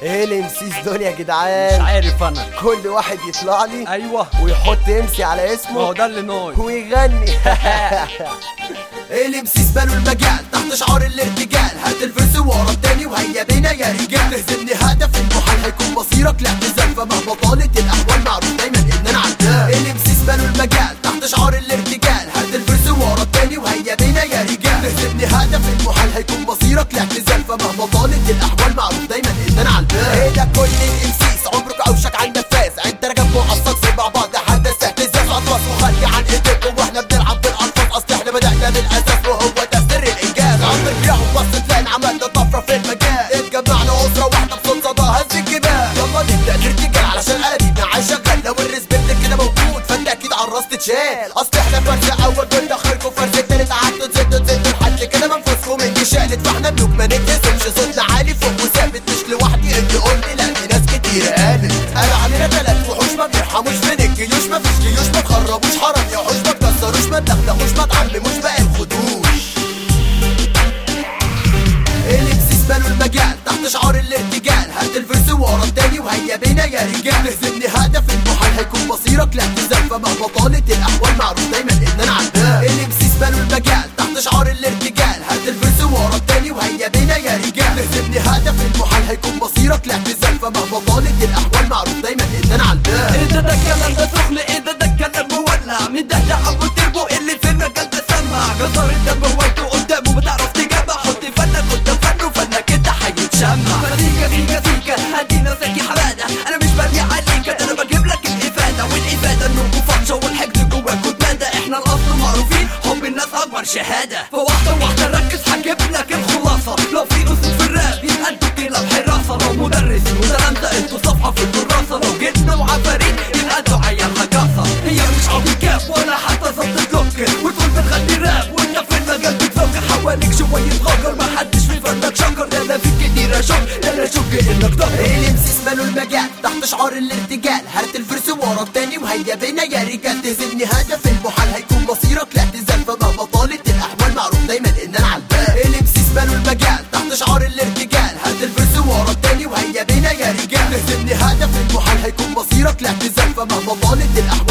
ايه الامسيس دول يا مش جدعان عارف انا كل واحد يطلع لي ايوه ويحط امسي على ما هو اسمه ده اللي ناي ويغني الامسيس بنوا المجال تحت شعار الارتجال هات الفرس ورا التاني وهيا بينا يا رجال تهزمني هدف المحال هيكون مصيرك لاعتزال فمهما طالت الاحوال معروف دايما ان انا عدال الامسيس بنوا المجال تحت شعار الارتجال هات الفرس ورا التاني وهيا بينا يا رجال تهزمني هدف المحال هيكون مصيرك لاعتزال فمهما طالت الاحوال معروف دايما ان انا عدال ايه ده كل الامسيس عمرك اوشك عن نفاس انت راجع معصب زي مع بعض حدث اهتزاز اطراس وخلي عن ايديكم واحنا بنلعب بالالفاظ اصل احنا بدانا بالاساس وهو ده سر الانجاز عمرك فيهم بصت لين عملنا طفره في المجال اتجمعنا اسره واحده بصوت صدى هز الجبال يلا نبدا نرتجال علشان قلبنا عايش شغال لو الريسبكت كده موجود فانت اكيد على الراس تتشال اصل احنا فرز اول كل اخركم فرز تالت قعدتوا تزيدوا تزيدوا لحد كده منفوسكم اني شالت فاحنا ملوك ما نتهزمش صوتنا عالي فوق وثابت مش لوحدي اللي قلت لا في ناس كتير قالت قالوا علينا تلات وحوش ما بيرحموش من الجيوش ما فيش جيوش ما تخربوش حرام يا وحوش ما تكسروش ما تدغدغوش ما تعلموش باقي الخدوش الامسيس بنوا المجال تحت شعار الارتجال هات الفرس ورا التاني وهيا بينا يا رجال تهزمني هدف المحال هيكون مصيرك لاعتزال فمهما طالت الاحوال معروف دايما ان انا عدال الامسيس بنوا المجال تحت شعار الارتجال هات الفرس ورا التاني وهيا بينا يا رجال تهزمني هدف المحال هيكون مصيرك لاعتزال فمهما طالت الاحوال معروف دايما ان انا عدال ايه ده ده الكلام ده سخن ايه ده ده الكلام مولع مين ده ده ابو تربو اللي في المجال ده سمع جزر الدم هوايته قدامه بتعرف تجمع حط فنك قدام فنه فنك انت هيتشمع فسيكا فيكا فيكا هدينا ساكي حماده انا مش برمي عليك ده انا بجيب لك الافاده والافاده انكم فطشه والحقد جواكوا اتمادى احنا الاصل معروفين حب الناس اكبر شهاده فواحده واحده ركز هجيب لك الخلاصه لو في اسود في الراب يبقى انتوا كده بحراسه لو مدرس وتلامذه انتوا صفحه في الكراسه لو جبنا وعفاريت يبقى انتوا عيال هجاصه هي مش عبي كاف ولا حتى ظبط بلوك وتقول بتغني راب وانت في المجال بتفكر حواليك شويه غجر ما حدش في فنك شكر ده انا فيك كتير اشك ده انا اشك انك ضهر الامسيس بنوا المجال تحت شعار الارتجال هات الفرس ورا التاني وهيا بينا يا رجال تهزمني هدف المحال هيكون مصيرك لاعتزال فمهما طالت الاحوال معروف دايما ان انا عالبال الامسيس بنوا المجال تحت شعار الارتجال هات الفرس ورا التاني وهيا بينا يا رجال تهزمني هدف المحال هيكون مصيرك لاعتزال فمهما طالت الاحوال